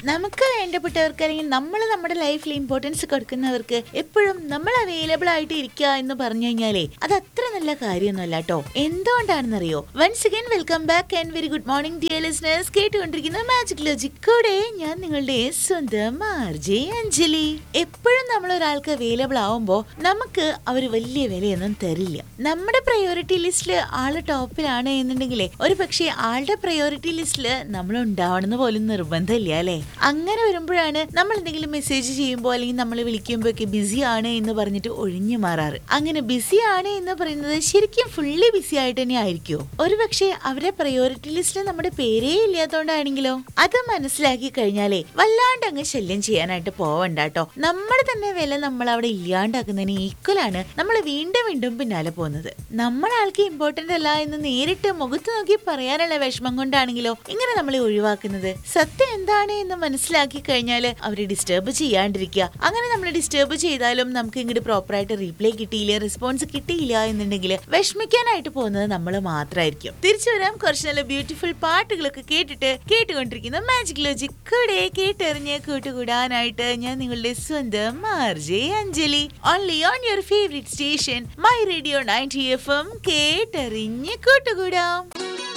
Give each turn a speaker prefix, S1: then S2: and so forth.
S1: നമുക്ക് വേണ്ടപ്പെട്ടവർക്ക് അല്ലെങ്കിൽ നമ്മൾ നമ്മുടെ ലൈഫിൽ ഇമ്പോർട്ടൻസ് കൊടുക്കുന്നവർക്ക് എപ്പോഴും നമ്മൾ അവൈലബിൾ ആയിട്ട് ഇരിക്കുക എന്ന് പറഞ്ഞു കഴിഞ്ഞാലേ അത് അത്ര നല്ല കാര്യമൊന്നുമല്ല കേട്ടോ എന്തുകൊണ്ടാണെന്നറിയോ once again welcome back and very good morning dear listeners കേട്ടുകൊണ്ടിരിക്കുന്ന മാജിക് ലോജിക് കൂടെ ഞാൻ നിങ്ങളുടെ സ്വന്തം ആർജെ അഞ്ജലി എപ്പോഴും നമ്മൾ ഒരാൾക്ക് അവൈലബിൾ ആവുമ്പോൾ നമുക്ക് അവർ വലിയ വിലയൊന്നും തരില്ല നമ്മുടെ പ്രയോറിറ്റി ലിസ്റ്റിൽ ആള് ടോപ്പിലാണ് എന്നുണ്ടെങ്കിലേ ഒരു പക്ഷേ ആളുടെ പ്രയോറിറ്റി ലിസ്റ്റിൽ നമ്മൾ ഉണ്ടാവണമെന്ന് പോലും നിർബന്ധമില്ല അല്ലേ അങ്ങനെ വരുമ്പോഴാണ് നമ്മൾ എന്തെങ്കിലും മെസ്സേജ് ചെയ്യുമ്പോൾ അല്ലെങ്കിൽ നമ്മൾ വിളിക്കുമ്പോൾ ഒക്കെ ബിസി ആണ് എന്ന് പറഞ്ഞിട്ട് ഒഴിഞ്ഞു മാറാറ് അങ്ങനെ ബിസി ആണ് എന്ന് പറയുന്നത് ശരിക്കും ഫുള്ളി ബിസി ആയിട്ട് തന്നെ ആയിരിക്കുമോ ഒരു പക്ഷേ അവരുടെ പ്രയോറിറ്റി ലിസ്റ്റിൽ നമ്മുടെ പേരേ ഇല്ലാത്തോണ്ടാണെങ്കിലോ അത് മനസ്സിലാക്കി കഴിഞ്ഞാലേ വല്ലാണ്ട് അങ്ങ് ശല്യം ചെയ്യാനായിട്ട് പോവണ്ട കേട്ടോ നമ്മുടെ തന്നെ വില നമ്മൾ അവിടെ ഇല്ലാണ്ടാക്കുന്നതിന് ഈക്വൽ ആണ് നമ്മൾ വീണ്ടും വീണ്ടും പിന്നാലെ പോകുന്നത് നമ്മൾ ആൾക്ക് ഇമ്പോർട്ടന്റ് അല്ല എന്ന് നേരിട്ട് മുഖത്ത് നോക്കി പറയാനുള്ള വിഷമം കൊണ്ടാണെങ്കിലോ ഇങ്ങനെ നമ്മളെ ഒഴിവാക്കുന്നത് സത്യം എന്താണ് എന്ന് മനസ്സിലാക്കി കഴിഞ്ഞാൽ അവരെ ഡിസ്റ്റർബ് ചെയ്യാണ്ടിരിക്കുക അങ്ങനെ നമ്മൾ ഡിസ്റ്റർബ് ചെയ്താലും നമുക്ക് ഇങ്ങോട്ട് പ്രോപ്പറായിട്ട് റീപ്ലൈ കിട്ടിയില്ല റെസ്പോൺസ് കിട്ടിയില്ല എന്നുണ്ടെങ്കിൽ വിഷമിക്കാനായിട്ട് പോകുന്നത് നമ്മൾ മാത്രമായിരിക്കും തിരിച്ചു വരാം കുറച്ച് നല്ല ബ്യൂട്ടിഫുൾ പാട്ടുകളൊക്കെ കേട്ടിട്ട് കേട്ടുകൊണ്ടിരിക്കുന്ന മാജിക് ലോജിക് കൂടെ കേട്ടെറിഞ്ഞ് കൂട്ടുകൂടാനായിട്ട് ഞാൻ നിങ്ങളുടെ സ്വന്തം RJ Anjali only on your favourite station my radio ninety F M കേട്ടെറിഞ്ഞ് കൂട്ടുകൂടാം